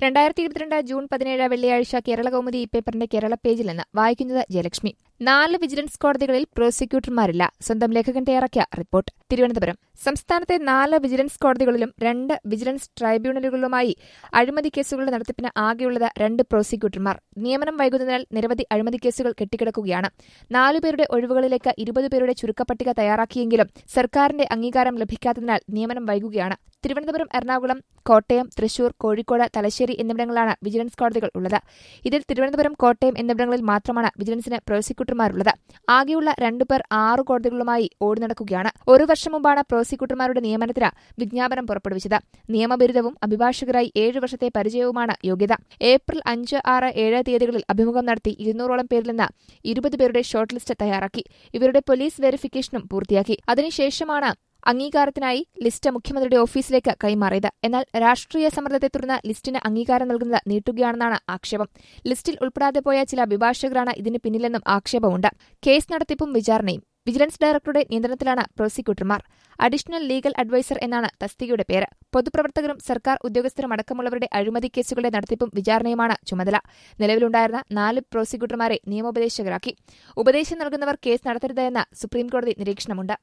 രണ്ടായിരത്തി ഇരുപത്തിരണ്ട് ജൂൺ പതിനേഴ് വെള്ളിയാഴ്ച കേരള കൗമുദി ഈ പേപ്പറിന്റെ കേരള പേജിൽ നിന്ന് വായിക്കുന്നത് ജയലക്ഷ്മി നാല് വിജിലൻസ് കോടതികളിൽ പ്രോസിക്യൂട്ടർമാരില്ല സ്വന്തം ലേഖകൻ തയ്യാറാക്കിയ റിപ്പോർട്ട് തിരുവനന്തപുരം സംസ്ഥാനത്തെ നാല് വിജിലൻസ് കോടതികളിലും രണ്ട് വിജിലൻസ് ട്രൈബ്യൂണലുകളിലുമായി അഴിമതി കേസുകളുടെ നടത്തിപ്പിന് ആകെയുള്ളത് രണ്ട് പ്രോസിക്യൂട്ടർമാർ നിയമനം വൈകുന്നതിനാൽ നിരവധി അഴിമതി കേസുകൾ കെട്ടിക്കിടക്കുകയാണ് നാലുപേരുടെ ഒഴിവുകളിലേക്ക് ഇരുപത് പേരുടെ ചുരുക്കപ്പട്ടിക തയ്യാറാക്കിയെങ്കിലും സർക്കാരിന്റെ അംഗീകാരം ലഭിക്കാത്തതിനാൽ നിയമനം വൈകുകയാണ് തിരുവനന്തപുരം എറണാകുളം കോട്ടയം തൃശൂർ കോഴിക്കോട് തലശ്ശേരി എന്നിവിടങ്ങളാണ് വിജിലൻസ് കോടതികൾ ഉള്ളത് ഇതിൽ തിരുവനന്തപുരം കോട്ടയം എന്നിവിടങ്ങളിൽ മാത്രമാണ് വിജിലൻസിന് പ്രോസിക്യൂട്ടർമാരുള്ളത് ആകെയുള്ള രണ്ടുപേർ ആറ് കോടതികളുമായി ഓടി നടക്കുകയാണ് ഒരു വർഷം മുമ്പാണ് പ്രോസിക്യൂട്ടർമാരുടെ നിയമനത്തിന് വിജ്ഞാപനം പുറപ്പെടുവിച്ചത് നിയമബിരുദവും അഭിഭാഷകരായി ഏഴ് വർഷത്തെ പരിചയവുമാണ് യോഗ്യത ഏപ്രിൽ അഞ്ച് ആറ് ഏഴ് തീയതികളിൽ അഭിമുഖം നടത്തി ഇരുന്നൂറോളം പേരിൽ നിന്ന് ഇരുപത് പേരുടെ ഷോർട്ട് ലിസ്റ്റ് തയ്യാറാക്കി ഇവരുടെ പോലീസ് വെരിഫിക്കേഷനും പൂർത്തിയാക്കി അതിനുശേഷമാണ് അംഗീകാരത്തിനായി ലിസ്റ്റ് മുഖ്യമന്ത്രിയുടെ ഓഫീസിലേക്ക് കൈമാറിയത് എന്നാൽ രാഷ്ട്രീയ സമ്മർദ്ദത്തെ തുടർന്ന് ലിസ്റ്റിന് അംഗീകാരം നൽകുന്നത് നീട്ടുകയാണെന്നാണ് ആക്ഷേപം ലിസ്റ്റിൽ ഉൾപ്പെടാതെ പോയ ചില അഭിഭാഷകരാണ് ഇതിന് പിന്നിലെന്നും ആക്ഷേപമുണ്ട് കേസ് നടത്തിപ്പും വിചാരണയും വിജിലൻസ് ഡയറക്ടറുടെ നിയന്ത്രണത്തിലാണ് പ്രോസിക്യൂട്ടർമാർ അഡീഷണൽ ലീഗൽ അഡ്വൈസർ എന്നാണ് തസ്തികയുടെ പേര് പൊതുപ്രവർത്തകരും സർക്കാർ ഉദ്യോഗസ്ഥരും അടക്കമുള്ളവരുടെ അഴിമതി കേസുകളുടെ നടത്തിപ്പും വിചാരണയുമാണ് ചുമതല നിലവിലുണ്ടായിരുന്ന നാല് പ്രോസിക്യൂട്ടർമാരെ നിയമോപദേശകരാക്കി ഉപദേശം നൽകുന്നവർ കേസ് നടത്തരുതെന്ന് സുപ്രീംകോടതി നിരീക്ഷണമുണ്ട്